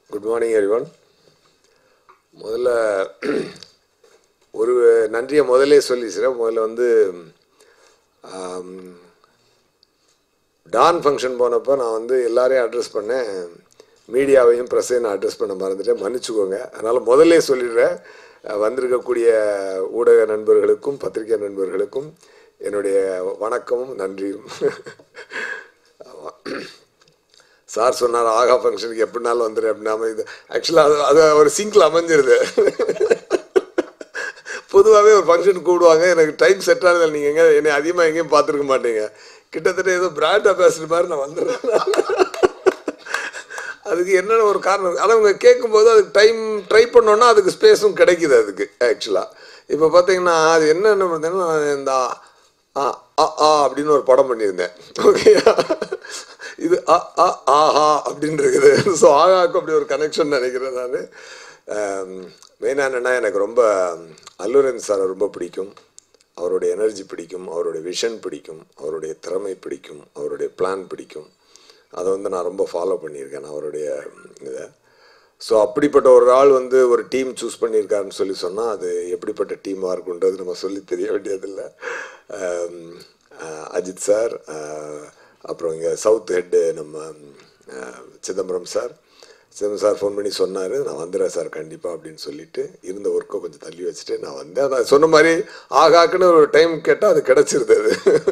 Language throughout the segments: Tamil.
குட் மார்னிங் எரிவன் முதல்ல ஒரு நன்றியை முதல்லே சொல்லிச்சுறேன் முதல்ல வந்து ஆம், டான் ஃபங்க்ஷன் போனப்போ நான் வந்து எல்லாரையும் அட்ரஸ் பண்ணேன் மீடியாவையும் ப்ரெஸ்ஸையும் நான் அட்ரஸ் பண்ண மறந்துட்டேன் மன்னிச்சுக்கோங்க அதனால் முதல்லே சொல்லிடுறேன் அஹ், வந்திருக்கக்கூடிய ஊடக நண்பர்களுக்கும் பத்திரிகை நண்பர்களுக்கும் என்னுடைய வணக்கமும் நன்றியும் ஆமா. சார் சொன்னார் ஆகா ஃபங்க்ஷனுக்கு எப்படினாலும் வந்துடு அப்படின்னா இது ஆக்சுவலாக அது அது ஒரு சிங்கில் அமைஞ்சிருது பொதுவாகவே ஒரு ஃபங்க்ஷன் கூப்பிடுவாங்க எனக்கு டைம் செட் ஆனதில்லை நீங்கள் எங்கே என்னை அதிகமாக எங்கேயும் பார்த்துருக்க மாட்டீங்க கிட்டத்தட்ட ஏதோ பிராண்ட் அம்பாசிடர் மாதிரி நான் வந்துடுறேன் அதுக்கு என்னென்ன ஒரு காரணம் ஆனால் அவங்க கேட்கும்போது அதுக்கு டைம் ட்ரை பண்ணோன்னா அதுக்கு ஸ்பேஸும் கிடைக்குது அதுக்கு ஆக்சுவலாக இப்போ பார்த்தீங்கன்னா அது என்னென்ன பார்த்தீங்கன்னா இந்த ஆ ஆ ஆ அப்படின்னு ஒரு படம் பண்ணியிருந்தேன் ஓகே இது அ அ ஆஹா அப்படின்னு இருக்குது ஸோ ஆகாக்கு அப்படி ஒரு கனெக்ஷன் நினைக்கிறேன் நான் மெயினாக என்னென்னா எனக்கு ரொம்ப அல்லுரன் சாரை ரொம்ப பிடிக்கும் அவருடைய எனர்ஜி பிடிக்கும் அவருடைய விஷன் பிடிக்கும் அவருடைய திறமை பிடிக்கும் அவருடைய பிளான் பிடிக்கும் அதை வந்து நான் ரொம்ப ஃபாலோ பண்ணியிருக்கேன் அவருடைய இதை ஸோ அப்படிப்பட்ட ஒரு ஆள் வந்து ஒரு டீம் சூஸ் பண்ணியிருக்காருன்னு சொல்லி சொன்னால் அது எப்படிப்பட்ட டீமாக இருக்குன்றது நம்ம சொல்லி தெரிய வேண்டியதில்லை ஆம், அஹ், அஜித் சார் அஹ், அப்புறம் இங்கே சவுத் ஹெட்டு நம்ம அஹ், Chidambaram sir Chidambaram sir phone பண்ணி சொன்னார் நான் வந்துடுறேன் சார் கண்டிப்பாக அப்படின்னு சொல்லிட்டு இருந்த ஒர்க்கை கொஞ்சம் தள்ளி வச்சுட்டு நான் வந்தேன் அதான் சொன்ன மாதிரி ஆகாக்குன்னு ஒரு டைம் கேட்டால் அது கிடச்சிருது அது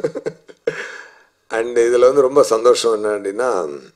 அண்ட் இதில் வந்து ரொம்ப சந்தோஷம் என்ன அப்படின்னா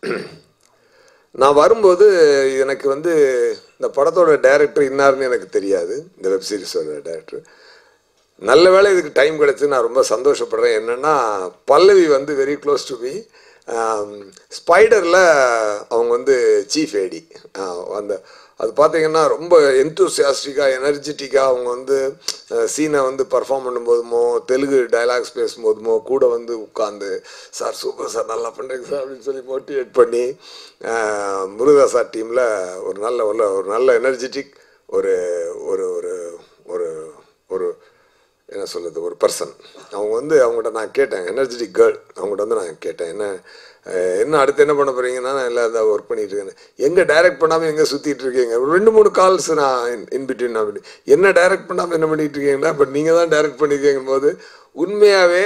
நான் வரும்போது எனக்கு வந்து இந்த படத்தோட டைரக்டர் இன்னாருன்னு எனக்கு தெரியாது இந்த வெப் சீரிஸோட டைரக்டர் நல்ல வேளை இதுக்கு டைம் கிடச்சி நான் ரொம்ப சந்தோஷப்படுறேன் என்னென்னா பல்லவி வந்து வெரி க்ளோஸ் டு மீ ஸ்பைடரில் அவங்க வந்து சீஃப் ஏடி அந்த அது பார்த்தீங்கன்னா ரொம்ப எந்தூசியாஸ்டிக்காக எனர்ஜெட்டிக்காக அவங்க வந்து சீனை வந்து பர்ஃபார்ம் பண்ணும்போதுமோ தெலுங்கு டைலாக்ஸ் பேசும்போதுமோ கூட வந்து உட்காந்து சார் சூப்பர் சார் நல்லா பண்ணுறீங்க சார் அப்படின்னு சொல்லி மோட்டிவேட் பண்ணி அஹ், முருகதாசா டீமில் ஒரு நல்ல உள்ள ஒரு நல்ல எனர்ஜெட்டிக் ஒரு ஒரு ஒரு ஒரு ஒரு என்ன சொல்லுது ஒரு பர்சன் அவங்க வந்து அவங்கள்ட்ட நான் கேட்டேன் எனர்ஜெட்டிக் கேர்ள் அவங்கள்ட்ட வந்து நான் கேட்டேன் என்ன அஹ், என்ன அடுத்து என்ன பண்ண போறீங்கன்னா நான் எல்லாம் இதாக ஒர்க் பண்ணிட்டு இருக்கேன் எங்கே டைரக்ட் பண்ணாமல் எங்கே சுற்றிட்டு இருக்கீங்க ஒரு ரெண்டு மூணு கால்ஸ் நான் இன்பிட்வீன் அப்படி என்ன டைரக்ட் பண்ணாமல் என்ன பண்ணிட்டு இருக்கீங்கன்னா பட் நீங்கள் தான் டைரக்ட் பண்ணிருக்கீங்க போது உண்மையாகவே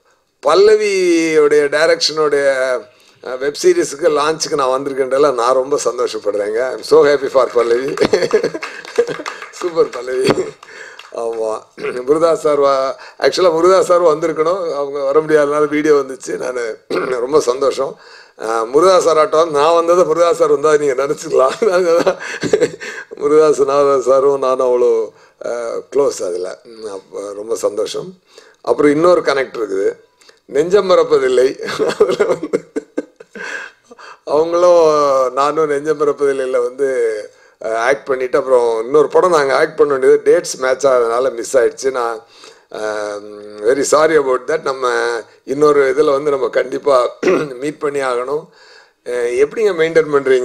பல்லவியோடைய டைரக்ஷனுடைய வெப் சீரிஸுக்கு லான்ச்சுக்கு நான் வந்திருக்கேன்றல நான் ரொம்ப சந்தோஷப்படுறேங்க I'm so happy for Pallavi super Pallavi ஆமாம் முருதாஸ் சார் வா ஆக்சுவலாக முருதாஸ் சார் வந்திருக்கணும் அவங்க வர முடியாதனால வீடியோ வந்துச்சு நான் ரொம்ப சந்தோஷம் அஹ், முருதாஸ் சார் ஆட்டம் நான் வந்ததை முருதாஸ் சார் வந்தால் நீங்கள் நினச்சிக்கலாம் முருதாஸ் நாதா சாரும் நானும் அவ்வளோ க்ளோஸ் அதில் அப்போ ரொம்ப சந்தோஷம் அப்புறம் இன்னொரு கனெக்ட் இருக்குது நெஞ்சம் மறப்பதில்லை அதில் வந்து அவங்களும் நானும் நெஞ்சம் மறப்பதில்லையில் வந்து ஆக்ட் பண்ணிவிட்டு அப்புறம் இன்னொரு படம் நாங்கள் ஆக்ட் பண்ண வேண்டியது டேட்ஸ் மேட்ச் ஆகிறதுனால மிஸ் ஆயிடுச்சு நான் வெரி சாரி அபவுட் தட் நம்ம இன்னொரு இதில் வந்து நம்ம கண்டிப்பாக மீட் பண்ணி ஆகணும் அஹ் எப்படிங்க மெயின்டைன் பண்ணுறீங்க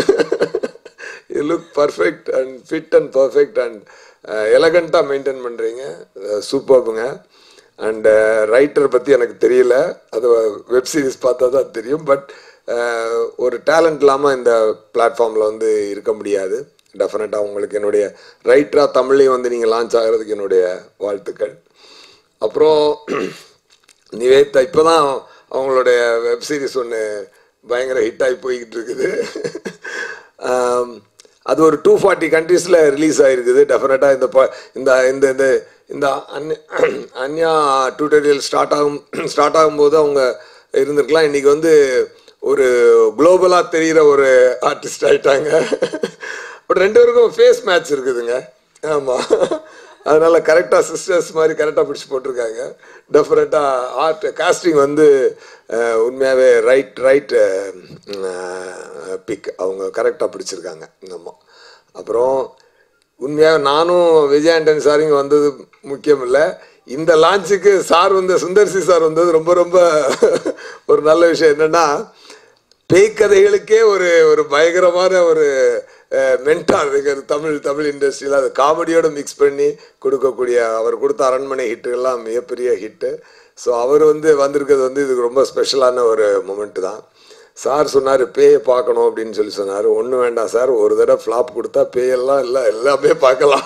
you look perfect and fit and perfect and எலகண்ட்டாக மெயின்டைன் பண்ணுறீங்க சூப்பர்புங்க அண்ட் ரைட்டர் பற்றி எனக்கு தெரியல அது வெப் சீரிஸ் பார்த்தா தான் தெரியும் பட் ஒரு டேலண்ட் இல்லாமல் இந்த பிளாட்ஃபார்மில் வந்து இருக்க முடியாது டெஃபினட்டாக உங்களுக்கு என்னுடைய ரைட்டராக தமிழ்லையும் வந்து நீங்கள் லான்ச் ஆகிறதுக்கு என்னுடைய வாழ்த்துக்கள் அப்புறம் நிவேதா இப்போ தான் அவங்களுடைய வெப் சீரிஸ் ஒன்று பயங்கர ஹிட் ஆகி போய்கிட்டு இருக்குது ஆம், அது ஒரு டூ ஃபார்ட்டி கண்ட்ரீஸில் ரிலீஸ் ஆகிருக்குது டெஃபினட்டாக இந்த ப இந்த இந்த இந்த இந்த அன்ய அன்யா டியூட்டோரியல் ஸ்டார்ட் ஆகும் ஸ்டார்ட் ஆகும்போது அவங்க இருந்திருக்கலாம் இன்றைக்கி வந்து ஒரு குளோபலாக தெரிகிற ஒரு ஆர்டிஸ்ட் ஆயிட்டாங்க பட் ரெண்டு பேருக்கும் ஃபேஸ் மேட்ச் இருக்குதுங்க ஆமாம் அதனால கரெக்டாக சிஸ்டர்ஸ் மாதிரி கரெக்டாக பிடிச்சி போட்டிருக்காங்க டெஃபினட்டாக ஆர்ட் காஸ்டிங் வந்து அஹ், உண்மையாகவே ரைட் ரைட் பிக் அவங்க கரெக்டாக பிடிச்சிருக்காங்க ஆமாம் அப்புறம் உண்மையாக நானும் விஜய் ஆண்டனி சார் இங்கே வந்தது முக்கியம் இல்லை இந்த லான்ச்சுக்கு சார் வந்து சுந்தர்சி சார் வந்தது ரொம்ப ரொம்ப ஒரு நல்ல விஷயம் என்னென்னா பேய் கதைகளுக்கே ஒரு ஒரு பயங்கரமான ஒரு மென்டார் இருக்கிற தமிழ் தமிழ் இண்டஸ்ட்ரியில் அது காமெடியோட மிக்ஸ் பண்ணி கொடுக்கக்கூடிய அவர் கொடுத்த அரண்மனை ஹிட்டுகள்லாம் மிகப்பெரிய ஹிட்டு ஸோ அவர் வந்து வந்திருக்கிறது வந்து இதுக்கு ரொம்ப ஸ்பெஷலான ஒரு மூமெண்ட்டு தான் சார் சொன்னார் பேயை பார்க்கணும் அப்படின்னு சொல்லி சொன்னார் ஒன்றும் வேண்டாம் சார் ஒரு தடவை ஃப்ளாப் கொடுத்தா பேயெல்லாம் இல்லை எல்லாமே பார்க்கலாம்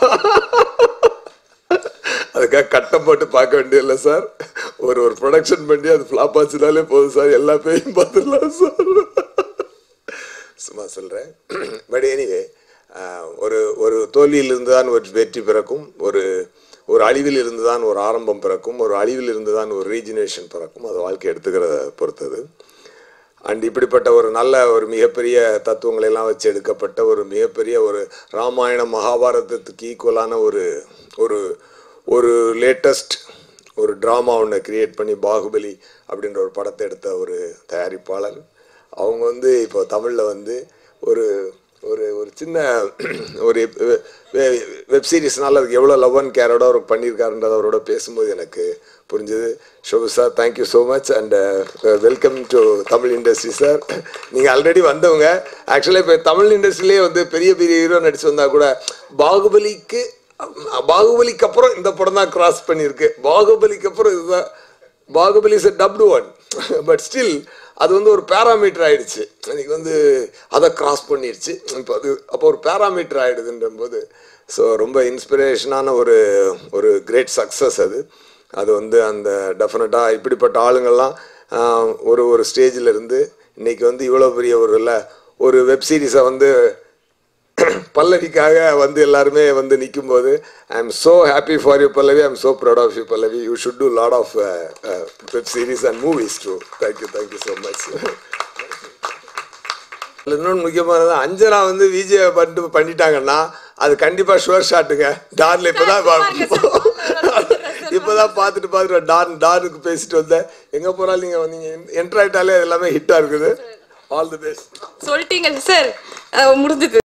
அதுக்காக கட்டம் போட்டு பார்க்க வேண்டியதில்லை சார் ஒரு ஒரு ப்ரொடக்ஷன் பண்ணி அது ஃப்ளாப் ஆச்சுனாலே போதும் சார் எல்லா பேயும் பார்த்துடலாம் சார் சும்மா சொல்கிறேன் பட் எனிவே ஒரு ஒரு தோல்வியிலிருந்து தான் ஒரு வெற்றி பிறக்கும் ஒரு ஒரு அழிவில் இருந்து தான் ஒரு ஆரம்பம் பிறக்கும் ஒரு அழிவில் இருந்து தான் ஒரு ரீஜினேஷன் பிறக்கும் அது வாழ்க்கை எடுத்துக்கிறத பொறுத்தது அண்ட் இப்படிப்பட்ட ஒரு நல்ல ஒரு மிகப்பெரிய தத்துவங்களை எல்லாம் வச்சு எடுக்கப்பட்ட ஒரு மிகப்பெரிய ஒரு ராமாயணம் மகாபாரதத்துக்கு ஈக்குவலான ஒரு ஒரு ஒரு லேட்டஸ்ட் ஒரு ட்ராமா ஒன்று கிரியேட் பண்ணி பாகுபலி அப்படின்ற ஒரு படத்தை எடுத்த ஒரு தயாரிப்பாளர் அவங்க வந்து இப்போ தமிழில் வந்து ஒரு ஒரு ஒரு சின்ன ஒரு வெப் சீரிஸ்னால அதுக்கு எவ்வளோ லவ் அண்ட் கேரோட அவர் பண்ணியிருக்காருன்றத அவரோட பேசும்போது எனக்கு புரிஞ்சுது Shobu sir thank you so much and welcome to Tamil industry sir நீங்கள் ஆல்ரெடி வந்தவங்க ஆக்சுவலாக இப்போ தமிழ் இண்டஸ்ட்ரியிலே வந்து பெரிய பெரிய ஹீரோ நடிச்சு வந்தால் கூட பாகுபலிக்கு பாகுபலிக்கு அப்புறம் இந்த படம் தான் கிராஸ் பண்ணியிருக்கு பாகுபலிக்கு அப்புறம் இதுதான் Baahubali is dubbed one but still அது வந்து ஒரு பேராமீட்டர் ஆயிடுச்சு இன்னைக்கு வந்து அதை கிராஸ் பண்ணிடுச்சு இப்போ அது அப்போ ஒரு பேராமீட்டர் ஆயிடுதுன்ற போது ஸோ ரொம்ப இன்ஸ்பிரேஷனான ஒரு ஒரு கிரேட் சக்ஸஸ் அது அது வந்து அந்த டெஃபினட்டாக இப்படிப்பட்ட ஆளுங்கள்லாம் ஆஹ், ஒரு ஒரு ஸ்டேஜில் இருந்து இன்னைக்கு வந்து இவ்வளோ பெரிய ஒரு இல்லை ஒரு வெப் சீரிஸை வந்து பல்லவிக்காக வந்து எல்லாருமே வந்து நிற்கும்போது I am so happy for you Pallavi I am so proud of you Pallavi you should do lot of web series and movies too thank you thank you so much இன்னொன்று முக்கியமானது அஞ்சனா வந்து விஜய் பண்ணிட்டு பண்ணிட்டாங்கன்னா அது கண்டிப்பாக ஷுவர் ஷாட்டுங்க டார்ல இப்போதான் இப்போதான் பார்த்துட்டு பார்த்துட்டு டான் டானுக்கு பேசிட்டு வந்தேன் எங்கே போனாலும் நீங்கள் வந்தீங்க என்ட்ரு ஆகிட்டாலே எல்லாமே ஹிட்டாக இருக்குது ஆல் தி பெஸ்ட் சொல்லிட்டீங்க சார் முடிஞ்சது